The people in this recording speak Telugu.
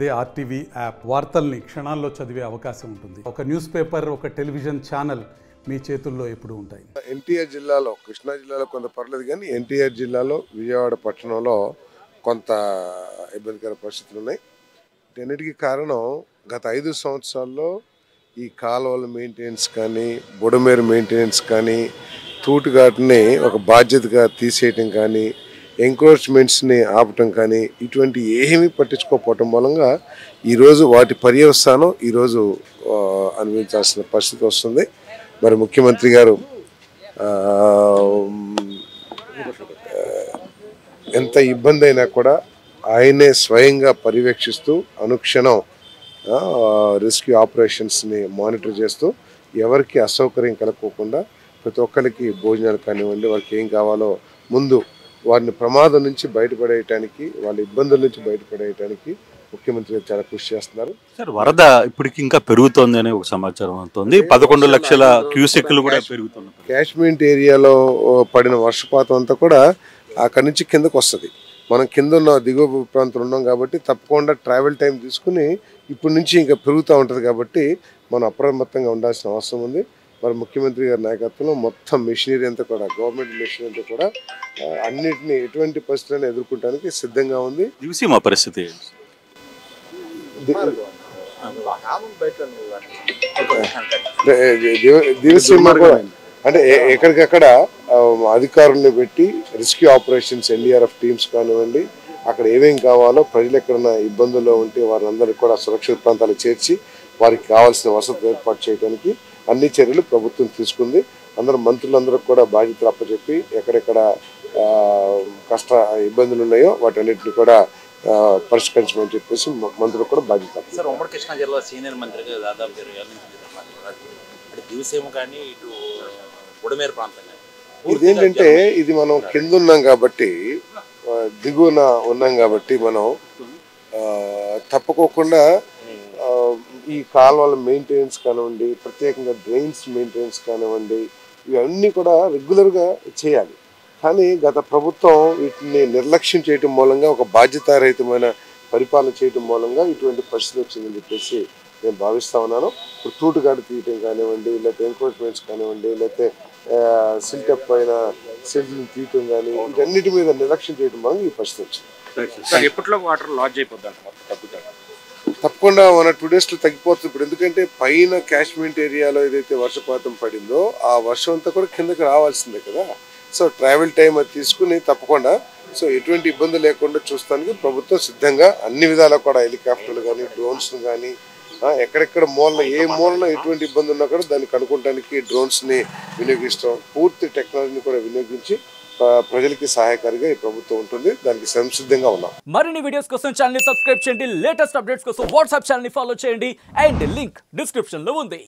అదే ఆర్టీవీ యాప్ వార్తల్ని క్షణాల్లో చదివే అవకాశం ఉంటుంది ఒక న్యూస్ పేపర్ ఒక టెలివిజన్ ఛానల్ మీ చేతుల్లో ఎప్పుడూ ఉంటాయి ఎన్టీఆర్ జిల్లాలో కృష్ణా జిల్లాలో కొంత పర్లేదు కానీ ఎన్టీఆర్ జిల్లాలో విజయవాడ పట్టణంలో కొంత ఇబ్బందికర పరిస్థితులు ఉన్నాయి వీటన్నిటికీ కారణం గత ఐదు సంవత్సరాల్లో ఈ కాలువల మెయింటెనెన్స్ కానీ బుడమేరు మెయింటెనెన్స్ కానీ తూటుగాటిని ఒక బాధ్యతగా తీసేయటం కానీ ఎంక్రోచ్మెంట్స్ని ఆపటం కానీ ఇటువంటి ఏమీ పట్టించుకోకపోవటం మూలంగా ఈరోజు వాటి పర్యవసానం ఈరోజు ఆ, అనుభవించాల్సిన పరిస్థితి వస్తుంది మరి ముఖ్యమంత్రి గారు ఆ, ఎంత ఇబ్బంది అయినా కూడా ఆయనే స్వయంగా పర్యవేక్షిస్తూ అనుక్షణం రెస్క్యూ ఆపరేషన్స్ని మానిటర్ చేస్తూ ఎవరికి అసౌకర్యం కలగకోకుండా ప్రతి ఒక్కరికి భోజనాలు కానివ్వండి వారికి ఏం కావాలో ముందు వారిని ప్రమాదం నుంచి బయటపడేయటానికి వాళ్ళ ఇబ్బందుల నుంచి బయటపడేయటానికి ముఖ్యమంత్రి గారు చాలా కృషి చేస్తున్నారు సార్ వరద ఇప్పటికి ఇంకా పెరుగుతోంది అనే ఒక సమాచారం అవుతుంది పదకొండు లక్షల క్యూసెక్లు కూడా పెరుగుతున్నాయి కాశ్మీర్ ఏరియాలో పడిన వర్షపాతం అంతా కూడా అక్కడి నుంచి కిందకు వస్తుంది మనం కింద ఉన్న దిగువ ప్రాంతంలో ఉన్నాం కాబట్టి తప్పకుండా ట్రావెల్ టైం తీసుకుని ఇప్పటి నుంచి ఇంకా పెరుగుతూ ఉంటుంది కాబట్టి మనం అప్రమత్తంగా ఉండాల్సిన అవసరం ఉంది మరి ముఖ్యమంత్రి గారి నాయకత్వంలో మొత్తం మెషినరీ అంతా కూడా గవర్నమెంట్ మెషినరీ అంతా కూడా ఆ, అన్నిటిని ఎటువంటి పరిస్థితులను ఎదుర్కొంటానికి సిద్ధంగా ఉంది చూసి మా పరిస్థితి ఏంటి? ది- అంటే, దివ- దివసీమ కూడా అంటే ఎ- ఎక్కడికక్కడ ఆ, అధికారుల్ని పెట్టి రెస్క్యూ ఆపరేషన్స్ ఎన్డీఆర్ఎఫ్ టీమ్స్ కానివ్వండి అక్కడ ఏమేం కావాలో ప్రజలు ఎక్కడైనా ఇబ్బందుల్లో ఉంటే వారందరికీ కూడా సురక్షిత ప్రాంతాలకు చేర్చి వారికి కావాల్సిన వసతులు ఏర్పాటు చేయడానికి అన్ని చర్యలు ప్రభుత్వం తీసుకుంది అందరూ మంత్రులందరూ కూడా బాధ్యతలు అప్పచెప్పి ఎక్కడెక్కడ ఆ, కష్ట ఇబ్బందులు ఉన్నాయో వాటన్నిటిని కూడా ఆ, పరిష్కరించమని చెప్పేసి మ- మంత్రులకు కూడా బాధ్యత అప్పచెప్పారు. సార్ ఉమ్మడి కృష్ణా జిల్లా సీనియర్ మంత్రిగా దాదాపు ఇరవై ఏళ్ళ నుంచి మీరు ఉన్నారు. అటు దివసేమ కానీ ఇటు బుడమేరు ప్రాంతం కానీ ఇదేంటంటే ఇది మనం కింద ఉన్నాం కాబట్టి ఆ, దిగువన ఉన్నాం కాబట్టి మనం ఆ, తప్పకోకుండా ఆ, ఈ కాలువల మెయింటెనెన్స్ కానివ్వండి ప్రత్యేకంగా డ్రైన్స్ మెయింటెనెన్స్ కానివ్వండి ఇవన్నీ కూడా రెగ్యులర్గా చేయాలి కానీ గత ప్రభుత్వం వీటిని నిర్లక్ష్యం చేయటం మూలంగా ఒక బాధ్యతారహితమైన పరిపాలన చేయటం మూలంగా ఇటువంటి పరిస్థితి వచ్చిందని చెప్పేసి నేను భావిస్తా ఉన్నాను ఇప్పుడు తూటుగాడు తీయటం కానివ్వండి లేకపోతే ఎంక్రోచ్మెంట్స్ కానివ్వండి లేకపోతే సిల్టప్ పైన సిల్ట్ని తీయటం కానీ వీటన్నిటి మీద నిర్లక్ష్యం చేయడం మూలంగా ఈ పరిస్థితి వచ్చింది సార్ ఎప్పట్లో వాటర్ లాడ్జ్ అయిపోద్ది అంట మొత్తం తగ్గుతాడు తప్పకుండా మన టూ డేస్లో తగ్గిపోతుంది ఇప్పుడు ఎందుకంటే పైన కాశ్మీర్ ఏరియాలో ఏదైతే వర్షపాతం పడిందో ఆ వర్షం అంతా కూడా కిందకి రావాల్సిందే కదా సో ట్రావెల్ టైం అది తీసుకుని తప్పకుండా సో ఎటువంటి ఇబ్బంది లేకుండా చూస్తానికి ప్రభుత్వం సిద్ధంగా అన్ని విధాలా కూడా హెలికాప్టర్లు కానీ డ్రోన్స్ కానీ ఎక్కడెక్కడ మూలన ఏ మూలన ఎటువంటి ఇబ్బంది ఉన్నా కూడా దాన్ని కనుక్కోవడానికి డ్రోన్స్ని వినియోగిస్తాం పూర్తి టెక్నాలజీని కూడా వినియోగించి ఆ, ప్రజలకి సహాయకారిగా ఈ ప్రభుత్వం ఉంటుంది దానికి సంసిద్ధంగా ఉన్నాం మరిన్ని వీడియోస్ కోసం ఛానల్ ని సబ్స్క్రైబ్ చేయండి లేటెస్ట్ అప్డేట్స్ కోసం వాట్సాప్ ఛానల్ ని ఫాలో చేయండి అండ్ లింక్ డిస్క్రిప్షన్ లో ఉంది